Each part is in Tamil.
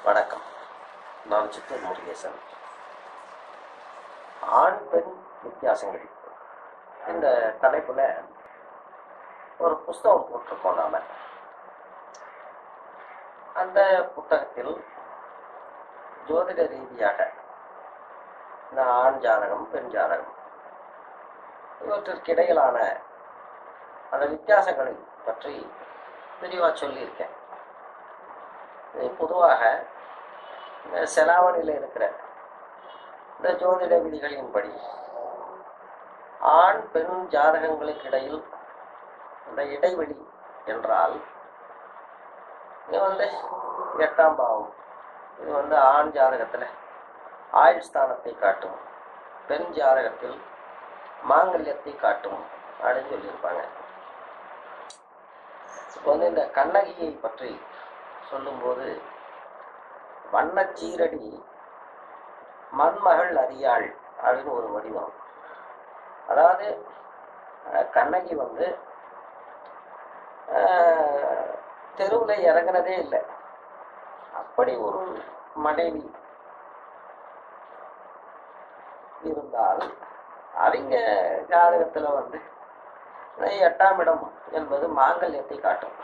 வணக்கம் நான் சித்தூர் முருகேசன் ஆண் பெண் வித்தியாசங்கள் இந்த தலைப்புல ஒரு புஸ்தகம் போட்டிருக்கோம் நாம அந்த புத்தகத்தில் ஜோதிட ரீதியாக இந்த ஆண் ஜாதகம் பெண் ஜாதகம் இவற்றிற்கு இடையிலான அந்த வித்தியாசங்களை பற்றி விரிவாக சொல்லியிருக்கேன் இது பொதுவாக இந்த செலாவணியில் இருக்கிற இந்த ஜோதிட விதிகளின்படி ஆண் பெண் ஜாதகங்களுக்கு இடையில் இந்த இடைவெளி என்றால் இது வந்து எட்டாம் பாவம் இது வந்து ஆண் ஜாதகத்தில் ஆயுள் ஸ்தானத்தை காட்டும் பெண் ஜாதகத்தில் மாங்கல்யத்தை காட்டும் அப்படின்னு சொல்லியிருப்பாங்க இப்போ வந்து இந்த கண்ணகியை பற்றி சொல்லும்போது வண்ணச்சீரடி மண்மகள் அறியாள் அப்படின்னு ஒரு வடிவம் அதாவது அஹ், கண்ணகி வந்து தெருவில் இறங்குனதே இல்லை அப்படி ஒரு மனைவி இருந்தால் அவங்க ஜாதகத்துல வந்து இந்த எட்டாம் இடம் என்பது மாங்கல்யத்தை காட்டும்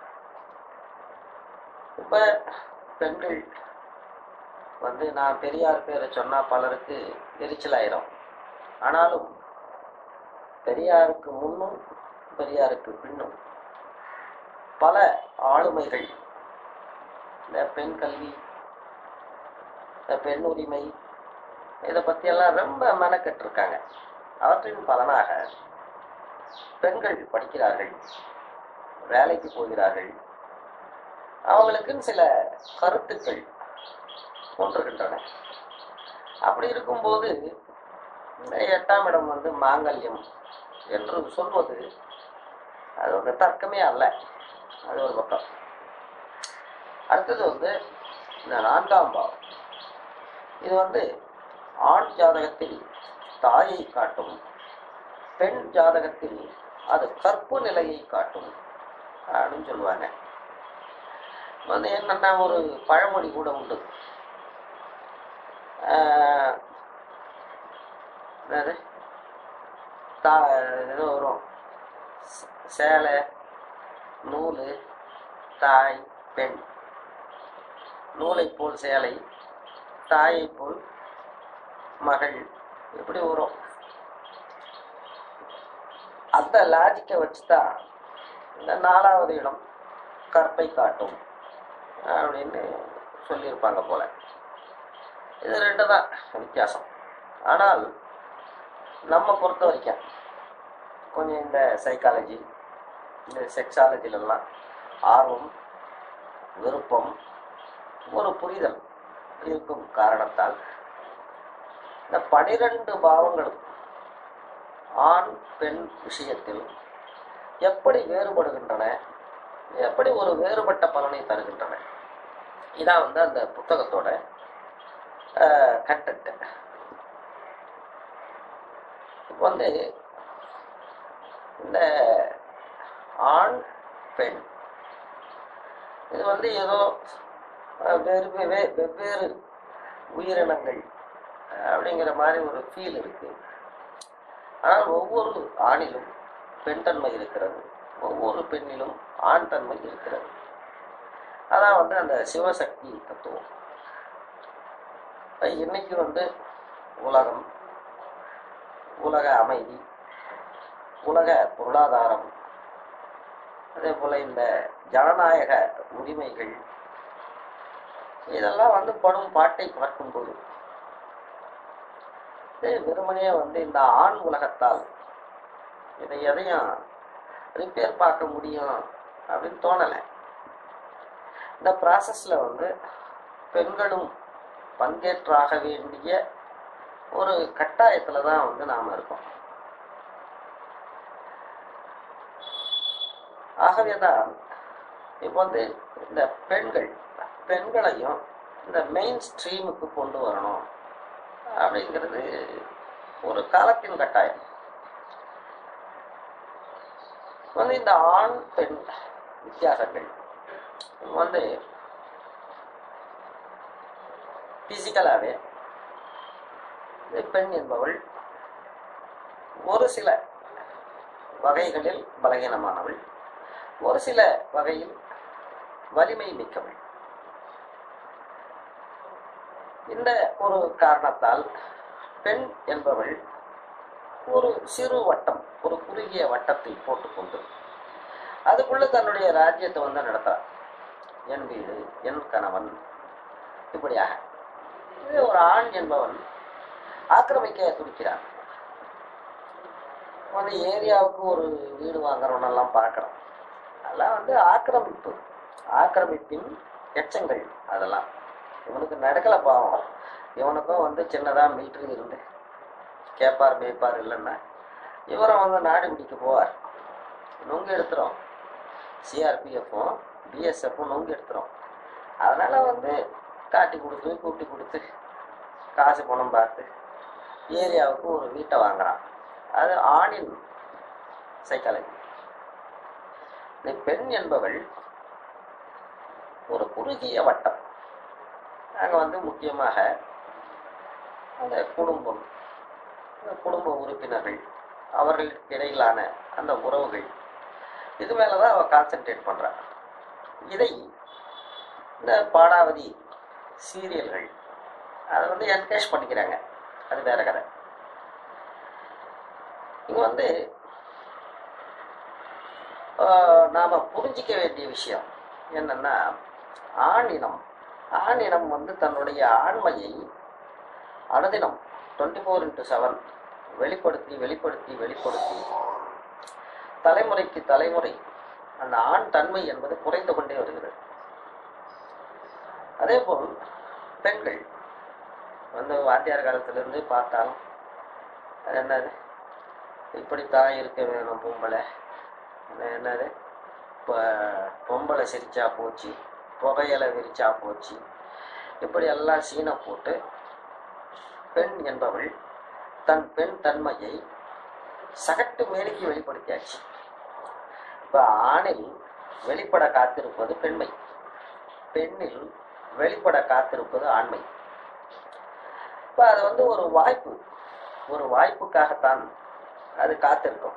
இப்ப பெண்கள் வந்து நான் பெரியார் பேரை சொன்னா பலருக்கு எரிச்சலாயிரும் ஆனாலும் பெரியாருக்கு முன்னும் பெரியாருக்கு பின்னும் பல ஆளுமைகள் இந்த பெண் கல்வி இந்த பெண் உரிமை இதை பற்றியெல்லாம் ரொம்ப மெனக்கெட்டிருக்காங்க அவற்றின் பலனாக பெண்கள் படிக்கிறார்கள் வேலைக்கு போகிறார்கள் அவங்களுக்குன்னு சில கருத்துக்கள் தோன்றுகின்றன அப்படி இருக்கும்போது இந்த எட்டாம் இடம் வந்து மாங்கல்யம் என்று சொல்வது அது ஒரு தர்க்கமே அல்ல அது ஒரு பக்கம் அடுத்தது வந்து இந்த நான்காம் பாவம் இது வந்து ஆண் ஜாதகத்தில் தாயை காட்டும் பெண் ஜாதகத்தில் அது கற்பு நிலையை காட்டும் அப்படின்னு சொல்லுவாங்க வந்து என்னன்னா ஒரு பழமொழி கூட உண்டு ஆஹ் என்னது தா ஏதோ வரும் ச- சேலை நூல் தாய் பெண் நூலை போல் சேலை தாயை போல் மகள் இப்படி வரும் அந்த லாஜிக்கை வச்சு தான் இந்த நாலாவது இடம் கற்பை காட்டும் அப்படின்னு சொல்லியிருப்பாங்க போல இது ரெண்டு தான் வித்தியாசம் ஆனால் நம்ம பொறுத்த வரைக்கும் கொஞ்சம் இந்த சைக்காலஜி இந்த செக்ஸாலஜிலெல்லாம் ஆர்வம் விருப்பம் ஒரு புரிதல் இருக்கும் காரணத்தால் இந்த பனிரெண்டு பாவங்களும் ஆண் பெண் விஷயத்தில் எப்படி வேறுபடுகின்றன எப்படி ஒரு வேறுபட்ட பலனை தருகின்றன இதான் வந்து அந்த புத்தகத்தோட கண்டென்ட் இப்போ வந்து இந்த ஆண் பெண் இது வந்து ஏதோ அஹ், வேறு வே- வெவ்வேறு உயிரினங்கள் அப்படிங்கிற மாதிரி ஒரு ஃபீல் இருக்கு ஆனால் ஒவ்வொரு ஆணிலும் பெண் தன்மை இருக்கிறது ஒவ்வொரு பெண்ணிலும் ஆண் தன்மை இருக்கிறது அதான் வந்து அந்த சிவசக்தி தத்துவம் இப்ப இன்னைக்கு வந்து உலகம் உலக அமைதி உலக பொருளாதாரம் அதே போல இந்த ஜனநாயக உரிமைகள் இதெல்லாம் வந்து படும் பாட்டை பார்க்கும்போது இது வெறுமனே வந்து இந்த ஆண் உலகத்தால் இதை எதையும் ரிப்பேர் பார்க்க முடியும் அப்படின்னு தோணலை இந்த ப்ராசஸ்ல வந்து பெண்களும் பங்கேற்றாக வேண்டிய ஒரு கட்டாயத்துல தான் வந்து நாம இருக்கோம் ஆகவேதான் இப்போ வந்து இந்த பெண்கள் பெண்களையும் இந்த மெயின் ஸ்ட்ரீமுக்கு கொண்டு வரணும் அப்படிங்கிறது ஒரு காலத்தின் கட்டாயம் வந்து இந்த ஆண் பெண் வித்தியாசங்கள் வந்து பிசிக்கலாகவே பெண் என்பவள் ஒரு சில வகைகளில் பலகீனமானவள் ஒரு சில வகையில் வலிமை மிக்கவள் இந்த ஒரு காரணத்தால் பெண் என்பவள் ஒரு சிறு வட்டம் ஒரு குறுகிய வட்டத்தை போட்டுக்கொண்டு அதுக்குள்ள தன்னுடைய ராஜ்யத்தை வந்து நடத்துறார் என் வீடு என் கணவன் இப்படியாக இது ஒரு ஆண் என்பவன் ஆக்கிரமிக்க துடிக்கிறான் வந்து ஏரியாவுக்கு ஒரு வீடு வாங்குறவனெல்லாம் பார்க்குறோம் அதெல்லாம் வந்து ஆக்கிரமிப்பு ஆக்கிரமிப்பின் எச்சங்கள் அதெல்லாம் இவனுக்கு நடக்கல பாவம் இவனுக்கும் வந்து சின்னதாக மிலிட்ரி இருந்து கேட்பார் மேய்ப்பார் இல்லைன்னா இவரும் வந்து நாடு பிடிக்க போவார் நொங்கு எடுத்துரும் சிஆர்பிஎஃப்பும் பிஎஸ்எஃப்பும் நொங்கு எடுத்துரும் அதனால வந்து காட்டி கொடுத்து கூட்டி கொடுத்து காசு பணம் பார்த்து ஏரியாவுக்கு ஒரு வீட்டை வாங்குறான் அது ஆணின் சைக்காலஜி இந்த பெண் என்பவள் ஒரு குறுகிய வட்டம் அங்கே வந்து முக்கியமாக அந்த குடும்பம் அந்த குடும்ப உறுப்பினர்கள் அவர்களுக்கு இடையிலான அந்த உறவுகள் இது மேலே தான் அவள் கான்சென்ட்ரேட் பண்ணுறான் இதை இந்த பாடாவதி சீரியல்கள் அதை வந்து என்கரேஜ் பண்ணிக்கிறாங்க அது வேற கதை இங்கே வந்து ஆஹ், நாம புரிஞ்சிக்க வேண்டிய விஷயம் என்னன்னா ஆணினம் ஆணினம் வந்து தன்னுடைய ஆண்மையை அனுதினம் டுவெண்ட்டி ஃபோர் இன்ட்டு செவன் வெளிப்படுத்தி வெளிப்படுத்தி வெளிப்படுத்தி தலைமுறைக்கு தலைமுறை அந்த ஆண் தன்மை என்பது குறைந்து கொண்டே வருகிறது அதே போல் பெண்கள் வந்து வாத்தியார் காலத்திலிருந்து பார்த்தாலும் அது என்னது இப்படித்தான் இருக்க வேணும் பொம்பளை அது என்னது இப்போ பொம்பளை சிரிச்சா போச்சு புகையில விரிச்சா போச்சு இப்படி எல்லாம் சீனை போட்டு பெண் என்பவள் தன் பெண் தன்மையை சகட்டு மேலுக்கு வெளிப்படுத்தியாச்சு இப்போ ஆணில் வெளிப்பட காத்திருப்பது பெண்மை பெண்ணில் வெளிப்பட காத்திருப்பது ஆண்மை இப்போ அது வந்து ஒரு வாய்ப்பு ஒரு வாய்ப்புக்காகத்தான் அது காத்திருக்கும்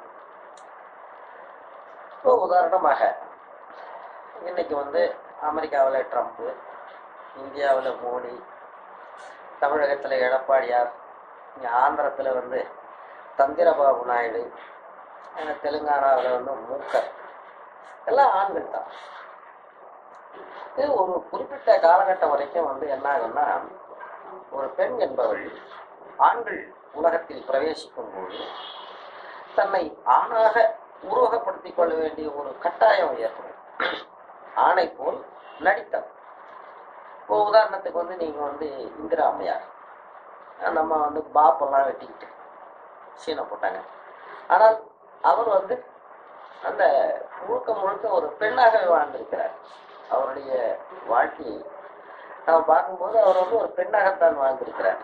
இப்போ உதாரணமாக இன்னைக்கு வந்து அமெரிக்காவில் ட்ரம்ப்பு இந்தியாவில் மோடி தமிழகத்தில் எடப்பாடியார் இங்கே ஆந்திரத்தில் வந்து தந்திரபாபு நாயுடு அஹ் தெலுங்கானாவில் வந்து மூக்கர் எல்லாம் ஆண்கள் தான் இது ஒரு குறிப்பிட்ட காலகட்டம் வரைக்கும் வந்து என்ன ஆகும்னா ஒரு பெண் என்பவள் ஆண்கள் உலகத்தில் பிரவேசிக்கும் போது தன்னை ஆணாக உருவகப்படுத்திக் கொள்ள வேண்டிய ஒரு கட்டாயம் ஏற்படும் ஆணை போல் நடித்தல் இப்போ உதாரணத்துக்கு வந்து நீங்க வந்து இந்திரா அம்மையார் அஹ் நம்ம வந்து பாப்பெல்லாம் வெட்டிக்கிட்டு சீனை போட்டாங்க ஆனால் அவர் வந்து அந்த முழுக்க முழுக்க ஒரு பெண்ணாகவே வாழ்ந்திருக்கிறார் அவருடைய வாழ்க்கையை நாம் பார்க்கும்போது அவர் வந்து ஒரு பெண்ணாகத்தான் வாழ்ந்திருக்கிறார்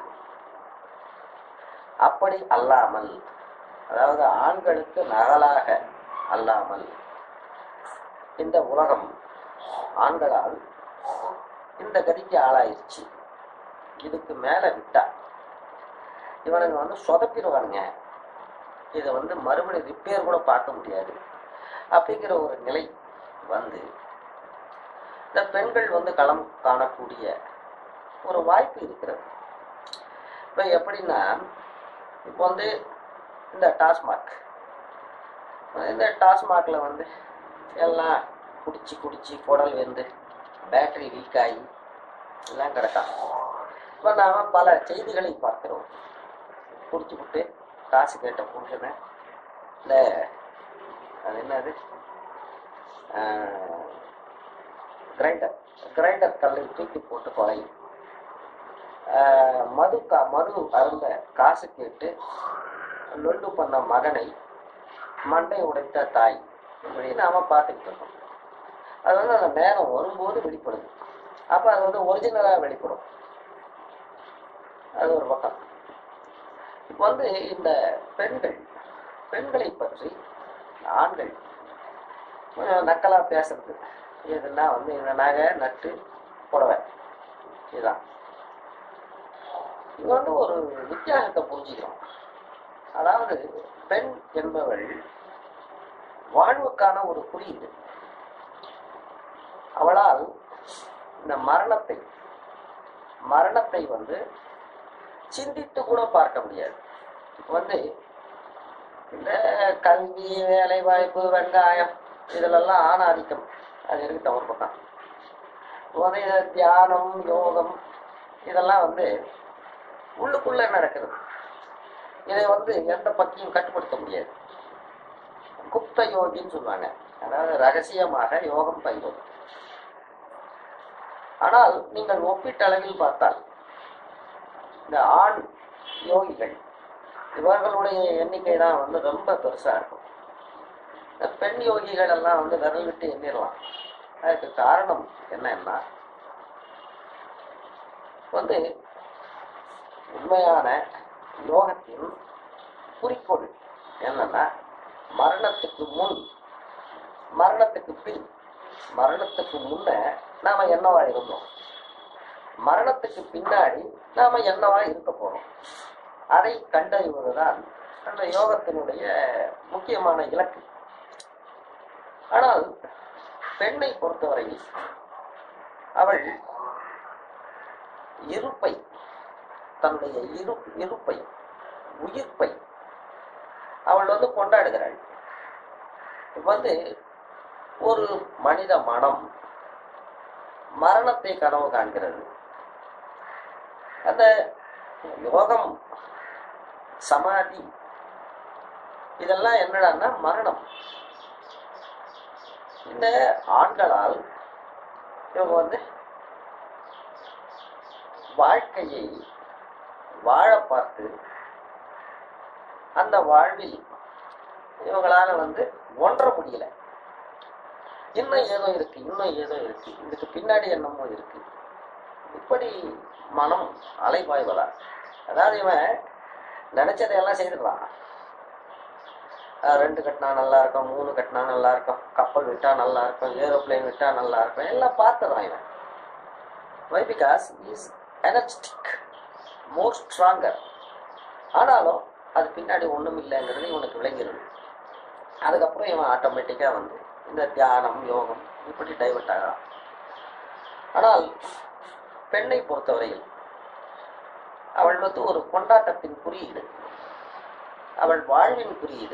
அப்படி அல்லாமல் அதாவது ஆண்களுக்கு நகலாக அல்லாமல் இந்த உலகம் ஆண்களால் இந்த கதிக்கு ஆளாயிருச்சு இதுக்கு மேல விட்டா இவனுங்க வந்து சொதப்பிடுவானுங்க இதை வந்து மறுபடியும் ரிப்பேர் கூட பார்க்க முடியாது அப்படிங்கிற ஒரு நிலை வந்து இந்த பெண்கள் வந்து களம் காணக்கூடிய ஒரு வாய்ப்பு இருக்கிறது இப்போ எப்படின்னா இப்போ வந்து இந்த டாஸ்மாக் இந்த டாஸ்மாக்ல வந்து எல்லாம் குடிச்சு குடிச்சு குடல் வெந்து பேட்டரி வீக் ஆகி எல்லாம் கிடக்கான் இப்போ நாம் பல செய்திகளை பார்க்கிறோம் குடிச்சு விட்டு காசு கேட்ட புருஷனை இந்த அது என்னது கிரைண்டர் கிரைண்டர் கல்லை தூக்கி போட்டு கொலை ஆஹ் மது கா மது அருந்த காசு கேட்டு லொல்லு பண்ண மகனை மண்டை உடைத்த தாய் இப்படி நாம பார்த்துக்கிட்டு இருக்கோம் அது வந்து அந்த நேரம் வரும்போது வெளிப்படுது அப்ப அது வந்து ஒரிஜினலா வெளிப்படும் அது ஒரு பக்கம் இப்போ வந்து இந்த பெண்கள் பெண்களை பற்றி ஆண்கள் கொஞ்சம் நக்கலா பேசுறது எதுனா வந்து இந்த நகை நட்டு புடவை இதுதான் இது வந்து ஒரு வித்தியாசத்தை புரிஞ்சுக்கிறோம் அதாவது பெண் என்பவள் வாழ்வுக்கான ஒரு குறியீடு அவளால் இந்த மரணத்தை மரணத்தை வந்து சிந்தித்து கூட பார்க்க முடியாது வந்து இந்த கல்வி வேலை வாய்ப்பு வெங்காயம் இதிலெல்லாம் ஆணாதிக்கம் அது இருக்கட்டும் ஒரு பக்கம் உதய தியானம் யோகம் இதெல்லாம் வந்து உள்ளுக்குள்ள நடக்கிறது இதை வந்து எந்த பக்கியும் கட்டுப்படுத்த முடியாது குப்த யோகின்னு சொல்லுவாங்க அதாவது ரகசியமாக யோகம் பயிர்வது ஆனால் நீங்கள் ஒப்பீட்டளவில் பார்த்தால் இந்த ஆண் யோகிகள் இவர்களுடைய எண்ணிக்கை தான் வந்து ரொம்ப பெருசா இருக்கும் இந்த பெண் யோகிகள் எல்லாம் வந்து விரல் விட்டு எண்ணிடலாம் அதுக்கு காரணம் என்னன்னா வந்து உண்மையான யோகத்தின் குறிக்கோள் என்னன்னா மரணத்துக்கு முன் மரணத்துக்கு பின் மரணத்துக்கு முன்ன நாம என்னவா இருந்தோம் மரணத்துக்கு பின்னாடி நாம என்னவா இருக்க போறோம் அதை கண்டறிவதுதான் அந்த யோகத்தினுடைய முக்கியமான இலக்கு ஆனால் பெண்ணை பொறுத்தவரையில் அவள் இருப்பை தன்னுடைய இரு இருப்பை உயிர்ப்பை அவள் வந்து கொண்டாடுகிறாள் இப்ப வந்து ஒரு மனித மனம் மரணத்தை கனவு காண்கிறது அந்த யோகம் சமாதி இதெல்லாம் என்னடான்னா மரணம் இந்த ஆண்களால் இவங்க வந்து வாழ்க்கையை வாழ பார்த்து அந்த வாழ்வில் இவங்களால வந்து ஒன்ற முடியல இன்னும் ஏதோ இருக்கு இன்னும் ஏதோ இருக்கு இதுக்கு பின்னாடி என்னமோ இருக்கு இப்படி மனம் அலைபாய்வதா அதாவது இவன் நினைச்சதையெல்லாம் செய்துக்கலாம் அஹ் ரெண்டு கட்டினா நல்லா இருக்கும் மூணு கட்டினா நல்லா இருக்கும் கப்பல் விட்டா நல்லா இருக்கும் ஏரோப்ளேன் விட்டா நல்லா இருக்கும் எல்லாம் பார்த்துறான் இவன் why because is energetic more stronger ஆனாலும் அது பின்னாடி ஒன்றும் இல்லைங்கிறது இவனுக்கு விளங்கிடுது அதுக்கப்புறம் இவன் ஆட்டோமேட்டிக்காக வந்து இந்த தியானம் யோகம் இப்படி டைவர்ட் ஆகிறான் ஆனால் பெண்ணை பொறுத்தவரையில் அவள் வந்து ஒரு கொண்டாட்டத்தின் குறியீடு அவள் வாழ்வின் குறியீடு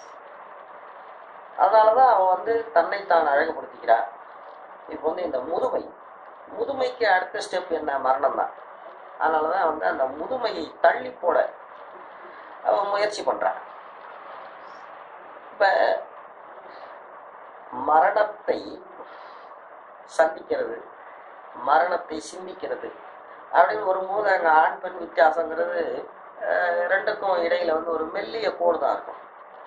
அதனாலதான் அவன் வந்து தன்னைத்தான் அழகுபடுத்திக்கிறாள் இப்போ வந்து இந்த முதுமை முதுமைக்கு அடுத்த ஸ்டெப் என்ன மரணம் தான் அதனாலதான் வந்து அந்த முதுமையை தள்ளி போட அவன் முயற்சி பண்றான் இப்ப மரணத்தை சந்திக்கிறது மரணத்தை சிந்திக்கிறது அப்படின்னு வரும்போது அங்கே ஆண் பெண் வித்தியாசங்கிறது அஹ், ரெண்டுக்கும் இடையில வந்து ஒரு மெல்லிய கோடு தான் இருக்கும்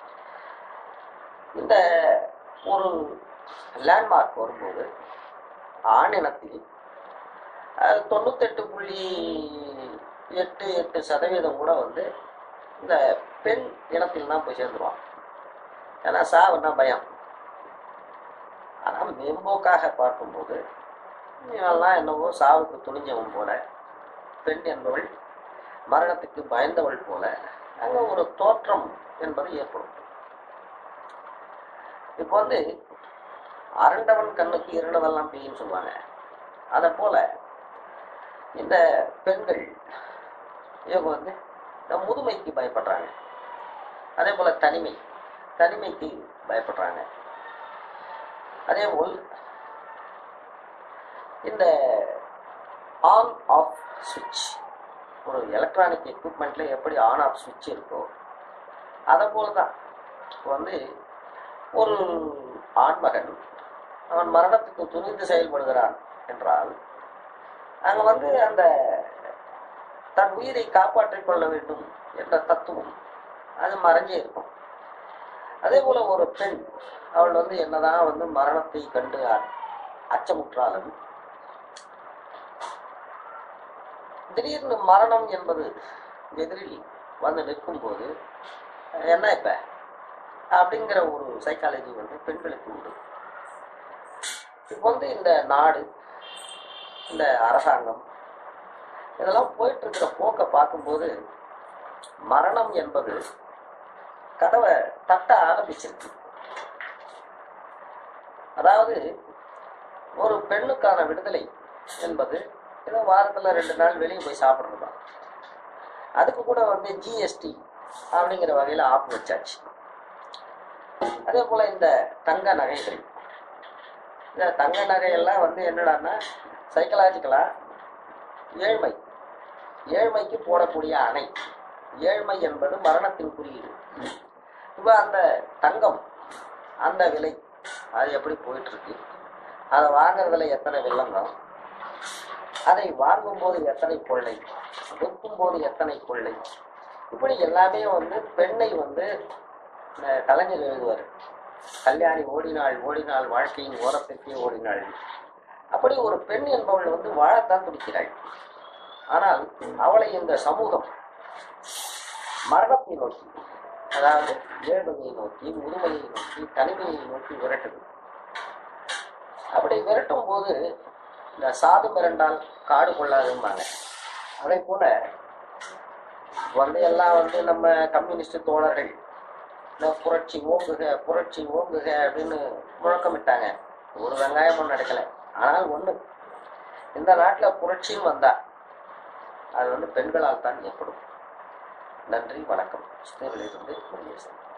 இந்த ஒரு லேண்ட்மார்க் வரும்போது ஆணினத்தில் அது தொண்ணூத்தெட்டு புள்ளி எட்டு எட்டு சதவீதம் கூட வந்து இந்த பெண் இனத்தில் தான் போய் சேர்ந்துருவான் ஏன்னா சாவுன்னா பயம் ஆனால் மேம்போக்காக பார்க்கும்போது இவெல்லாம் என்னவோ சாவுக்கு துணிஞ்சவன் போல பெண் என்பவள் மரணத்துக்கு பயந்தவள் போல அங்க ஒரு தோற்றம் என்பது ஏற்படும் இப்போ வந்து அரண்டவன் கண்ணுக்கு இருண்டதெல்லாம் பெய்யும் சொல்லுவாங்க அதை போல இந்த பெண்கள் இவங்க வந்து இந்த முதுமைக்கு பயப்படுறாங்க அதே போல தனிமை தனிமைக்கு பயப்படுறாங்க அதே போல் இந்த ஆன் ஆஃப் சுவிட்ச் ஒரு எலக்ட்ரானிக் எக்யூப்மெண்ட்ல எப்படி ஆன் ஆஃப் சுவிட்ச் இருக்கோ அதை போல தான் வந்து ஒரு ஆண்மகன் அவன் மரணத்துக்கு துணிந்து செயல்படுகிறான் என்றால் அங்க வந்து அந்த தன் உயிரை காப்பாற்றிக் கொள்ள வேண்டும் என்ற தத்துவம் அது மறைஞ்சே இருக்கும் அதே போல ஒரு பெண் அவள் வந்து என்னதான் வந்து மரணத்தை கண்டு அ- அச்சமுற்றாலும் திடீர்னு மரணம் என்பது எதிரில் வந்து நிற்கும் போது என்ன இப்ப அப்படிங்கிற ஒரு சைக்காலஜி வந்து பெண்களுக்கு உண்டு இப்போ வந்து இந்த நாடு இந்த அரசாங்கம் இதெல்லாம் போயிட்டு இருக்கிற போக்கை பார்க்கும்போது மரணம் என்பது கதவை தட்ட ஆரம்பிச்சிருக்கு அதாவது ஒரு பெண்ணுக்கான விடுதலை என்பது ஏதோ வாரத்தில் ரெண்டு நாள் வெளியே போய் சாப்பிட்றது தான் அதுக்கு கூட வந்து ஜிஎஸ்டி அப்படிங்கிற வகையில் ஆப் வச்சாச்சு அதே போல் இந்த தங்க நகைகள் இந்த தங்க நகையெல்லாம் வந்து என்னடான்னா சைக்கலாஜிக்கலாக ஏழ்மை ஏழ்மைக்கு போடக்கூடிய அணை ஏழ்மை என்பது மரணத்தின் குறியீடு இப்போ அந்த தங்கம் அந்த விலை அது எப்படி போயிட்டு இருக்கு அதை வாங்குறதுல எத்தனை வில்லங்கம் அதை வாங்கும்போது எத்தனை கொள்ளை விற்கும் போது எத்தனை கொள்ளை இப்படி எல்லாமே வந்து பெண்ணை வந்து அஹ், கலைஞர் எழுதுவார் கல்யாணி ஓடினாள் ஓடினாள் வாழ்க்கையின் ஓரத்திற்கே ஓடினாள் அப்படி ஒரு பெண் என்பவள் வந்து வாழத்தான் துடிக்கிறாள் ஆனால் அவளை இந்த சமூகம் மரணத்தை நோக்கி அதாவது ஏழ்மையை நோக்கி முதுமையை நோக்கி தனிமையை நோக்கி விரட்டுது அப்படி விரட்டும் போது இந்த சாது மிரண்டால் காடு கொள்ளாதும்பாங்க அதே போல வந்து எல்லாம் வந்து நம்ம கம்யூனிஸ்ட் தோழர்கள் இந்த புரட்சி ஓங்குக புரட்சி ஓங்குக அப்படின்னு முழக்கமிட்டாங்க ஒரு வெங்காயமும் நடக்கல ஆனால் ஒண்ணு இந்த நாட்டுல புரட்சின்னு வந்தா அது வந்து பெண்களால் தான் ஏற்படும் நன்றி வணக்கம் சிறுவிலிருந்து முருகேசன்